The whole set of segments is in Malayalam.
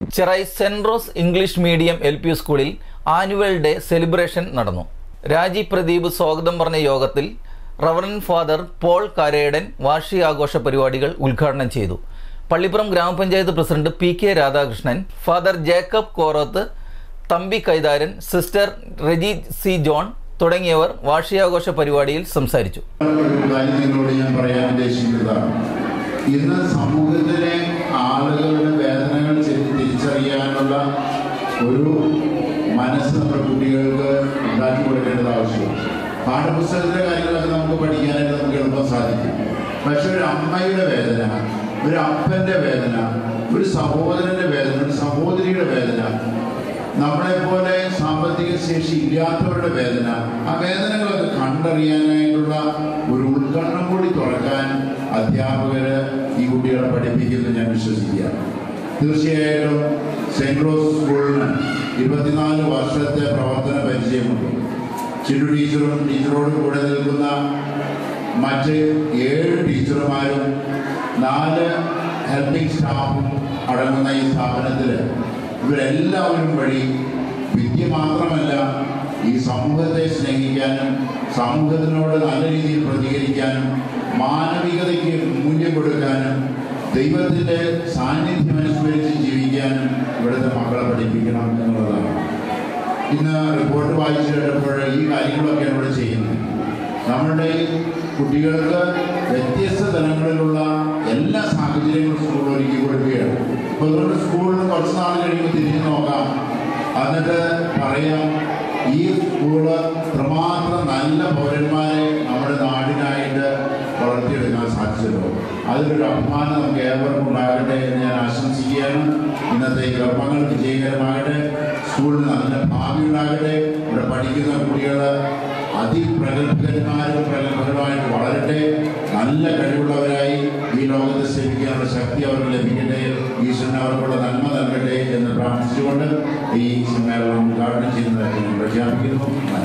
Cherai saint rose English medium L P സ്കൂളിൽ ആനുവൽ ഡേ സെലിബ്രേഷൻ നടന്നു രാജി പ്രദീപ് സ്വാഗതം പറഞ്ഞ യോഗത്തിൽ റവറൻ ഫാദർ പോൾ കാരേടൻ വാർഷികാഘോഷ പരിപാടികൾ ഉദ്ഘാടനം ചെയ്തു പള്ളിപ്പുറം ഗ്രാമപഞ്ചായത്ത് president P K Radhakrishnan father Jacob Koroth Thampi Kaitharan sister Reji C John തുടങ്ങിയവർ വാർഷികാഘോഷ പരിപാടിയിൽ സംസാരിച്ചു ഒരു കാര്യം നിങ്ങളോട് ഞാൻ പറയാൻ ഉദ്ദേശിക്കുന്നതാണ് ഇന്ന് സമൂഹത്തിലെ ആളുകളുടെ വേദനകൾ ചെന്ന് തിരിച്ചറിയാനുള്ള ഒരു മനസ്സ് നമ്മുടെ കുട്ടികൾക്ക് ഉണ്ടാക്കി കൊടുക്കേണ്ടത് ആവശ്യമാണ് പാഠപുസ്തകത്തിലെ കാര്യങ്ങളൊക്കെ നമുക്ക് പഠിക്കാനായിട്ട് നമുക്ക് എളുപ്പം സാധിക്കും പക്ഷെ ഒരു അമ്മയുടെ വേദന ഒരു അപ്പന്റെ വേദന ഒരു സഹോദരന്റെ വേദന ഒരു സഹോദരിയുടെ വേദന നമ്മളെ പോലെ സാമ്പത്തിക ശേഷി ഇല്ലാത്തവരുടെ വേദന ആ വേദനകളൊക്കെ കണ്ടറിയാനായിട്ടുള്ള ഒരു ഉൾക്കണ്ണം കൂടി തുറക്കാൻ അധ്യാപകര് ഈ കുട്ടികളെ പഠിപ്പിക്കുന്നു ഞാൻ വിശ്വസിക്കുകയാണ് തീർച്ചയായിട്ടും സെന്റ് റോസ് സ്കൂളിന് ഇരുപത്തിനാല് വർഷത്തെ പ്രവർത്തന പരിചയമുണ്ട് ചിരു ടീച്ചറും ടീച്ചറോട് കൂടെ നിൽക്കുന്ന മറ്റ് ഏഴ് ടീച്ചർമാരും നാല് ഹെൽപ്പിംഗ് സ്റ്റാഫും അടങ്ങുന്ന ഈ സ്ഥാപനത്തിൽ ഇവരെല്ലാവരും വഴി വിദ്യ മാത്രമല്ല ഈ സമൂഹത്തെ സ്നേഹിക്കാനും സമൂഹത്തിനോട് നല്ല രീതിയിൽ പ്രതികരിക്കാനും മാനവികതയ്ക്ക് മൂല്യം കൊടുക്കാനും ദൈവത്തിൻ്റെ സാന്നിധ്യം അനുസ്മരിച്ച് ജീവിക്കാനും ഇവിടുത്തെ മക്കളെ പഠിപ്പിക്കണം എന്നുള്ളതാണ് ഇന്ന് റിപ്പോർട്ട് വായിച്ചു കേട്ടപ്പോൾ ഈ കാര്യങ്ങളൊക്കെയാണ് ഇവിടെ ചെയ്യുന്നത് നമ്മുടെ കുട്ടികൾക്ക് വ്യത്യസ്ത തലങ്ങളിലുള്ള എല്ലാ സാഹചര്യങ്ങളും സ്കൂൾ ഒരുക്കി കൊടുക്കുകയാണ് അപ്പോൾ അതുകൊണ്ട് സ്കൂളിൽ കുറച്ച് നാൾ കഴിയുമ്പോൾ തിരിഞ്ഞു നോക്കാം എന്നിട്ട് പറയാം ഈ സ്കൂള് ഇത്രമാത്രം നല്ല പൗരന്മാരെ നമ്മുടെ നാടിനായിട്ട് വളർത്തിയെടുക്കാൻ സാധിച്ചല്ലോ അതിലൊരു അഭിമാനം നമുക്ക് ഏവർക്കും ഉണ്ടാകട്ടെ എന്ന് ഞാൻ ആശംസിക്കുകയാണ് ഇന്നത്തെ ഈ ഗർഭങ്ങൾ വിജയകരമാകട്ടെ സ്കൂളിന് നല്ല ഭാവി ഉണ്ടാകട്ടെ ഇവിടെ പഠിക്കുന്ന കുട്ടികൾ അതിപ്രഗത്ഭന്മാരും പ്രഗത്ഭരുമായിട്ട് വളരട്ടെ നല്ല കഴിവുള്ളവരായി ഈ ലോകത്തെ സേവിക്കാനുള്ള ശക്തി അവർക്ക് ലഭിക്കട്ടെ ഈശ്വരൻ അവർക്കുള്ള നന്മ നൽകട്ടെ എന്ന് പ്രാർത്ഥിച്ചുകൊണ്ട് ഈ സമ്മേളനം ഉദ്ഘാടനം ചെയ്യുന്നതായിട്ട് ഞാൻ പ്രഖ്യാപിക്കുന്നു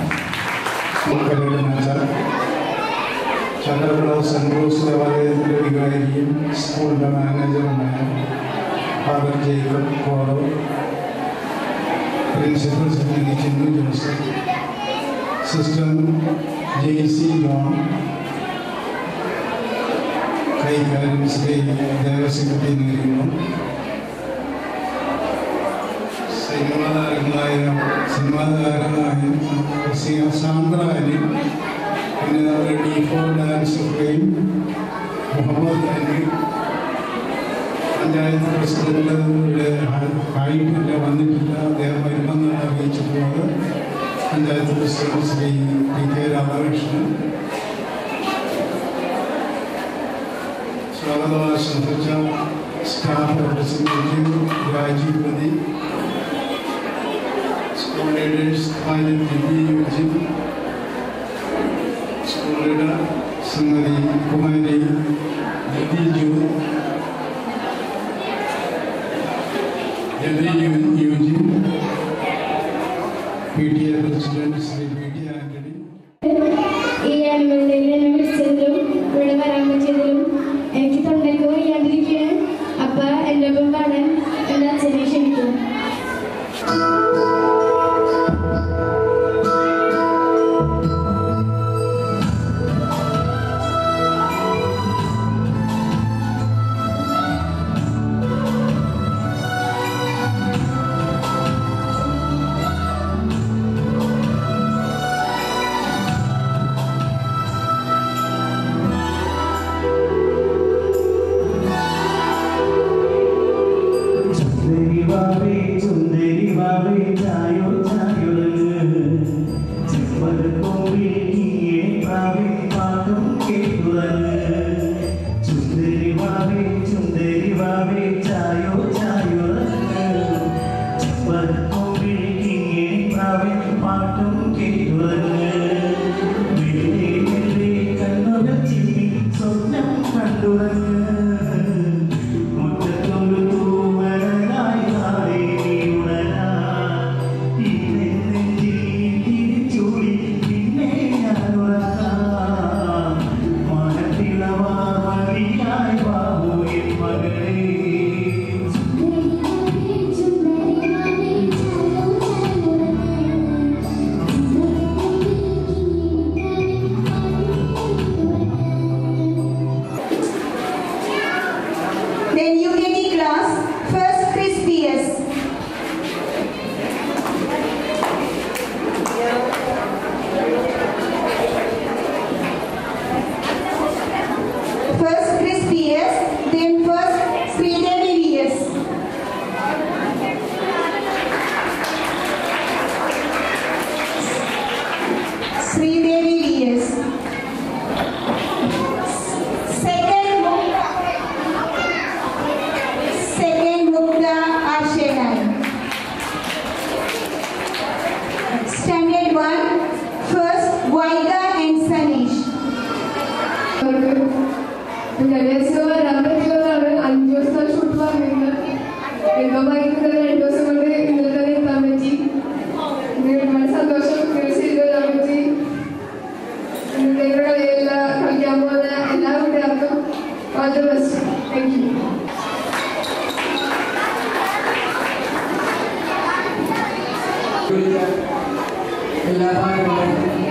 നന്ദി. ചന്ദ്രപ്രഭ സെന്റ് റോസ് ദേവാലയത്തിലെ വികാരിയും സ്കൂളിൻ്റെ മാനേജറുമായ father Jacob Koro principal secretary Chinnu Joseph sister Jaicy John കൈകാര്യം ശ്രീ ദേവസ്വത്തി നേരിടുന്നു സിനിമാതാരങ്ങളായ സിനിമാതാരങ്ങളായ സാന്ദ്രാനി പിന്നെ നമ്മുടെ D four dance frame Muhammad Ali panchayat president ആയിട്ടില്ല വന്നിട്ടില്ല അദ്ദേഹം വരുമെന്നാണ് അറിയിച്ചിട്ടുള്ളത് panchayat president Shri P K Radhakrishnan സ്വാഗതം ആശംസിച്ച സ്റ്റാഫ് റെപ്രസെൻറ്റേറ്റീവ് രാജീവ് പ്രതി school leaders pilot Divya Eugene സ്കൂളുടെ ശ്രീമതി കുമാരി ജു യുജി P T A president Shri P T Antony ഈ ആനുവലിൽ എന്നെ വിളിച്ചതിലും ഇവിടെ വരാൻ പറ്റിയതിലും എനിക്ക് തൊണ്ടയ്ക്ക് വയ്യാണ്ടിരിക്കുകയാണ് അപ്പൊ എൻ്റെ ഒപ്പം പാടാൻ എൻ്റെ അച്ഛനെ ക്ഷണിക്കുന്നു സുന്ദരി വാവേ സുന്ദരി വാവേ ചായോ ചായൊരുങ്ങ് ചെമ്മരക്കൊമ്പിൽ നീയെ പ്രാവേ പാട്ടും കേട്ടുറങ്ങ് സുന്ദരി വാവേ സുന്ദരി വാവേ ചായോ ചായൊരുങ്ങ് ചെമ്മരക്കൊമ്പിൽ നീയെ പ്രാവേ പാട്ടും കേട്ടുറങ്ങ് മെല്ലെ മെല്ലെ കണ്ണുകൾ ചിമ്മി സ്വപ്നം കണ്ടുറങ്ങ് മുറ്റത്തൊരു തൂമലനായി നാളെ നീ ഉണരാ ഈ കളിയെല്ലാം കളിക്കാൻ പോകുന്ന എല്ലാ കുട്ടികൾക്കും all the best thank you എല്ലാ ഭാഗങ്ങളും